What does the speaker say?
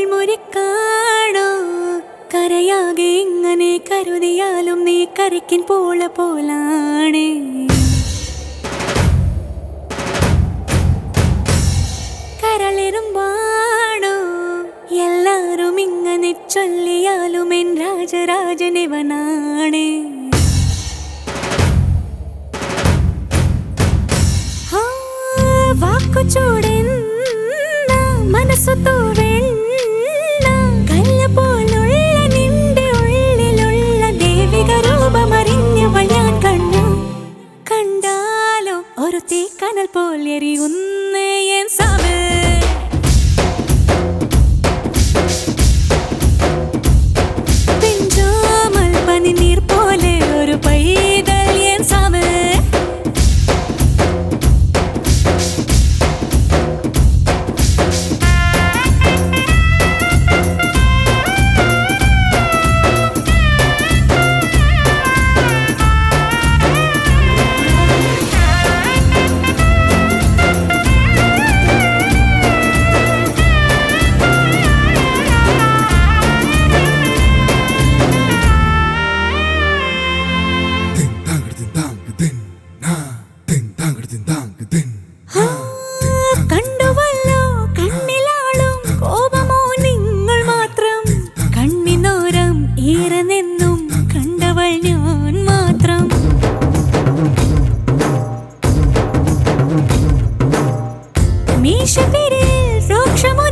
മുൾമുരിക്കാണോ കരയാകെ ഇങ്ങനെ കരുതിയാലും നീ കരയ്ക്കിൻ പോള പോലാണ് കരളിരുമ്പാണോ എല്ലാരും ഇങ്ങനെ ചൊല്ലിയാലും എൻ രാജരാജനിവനാണ് ആ, വാക്കു ചൂടെന്ന മനസ്സു തൂവെണ്ണ കല്ല് പോലുള്ള നിന്റെ ഉള്ളിലുള്ള ദേവിക രൂപമറിഞ്ഞവൾ ഞാൻ കണ്ടു കണ്ടാലോ ഒരു തീക്കനൽ പോൽ എറിയുന്നേ എൻ സാവ് പിഞ്ചാമൽ പനിനീർ പോലെ ഒരു പൈതൽ എൻ സാവ് Din dang din dang din na din dang din dang din ആ, കണ്ടുവല്ലോ കണ്ണിലാളും കോപമോ നിങ്ങൾ മാത്രം കണ്ണിനോരം ഈറനെന്നും കണ്ടവൾ ഞാൻ മാത്രം മീശപ്പിരിൽ രോക്ഷമൊരു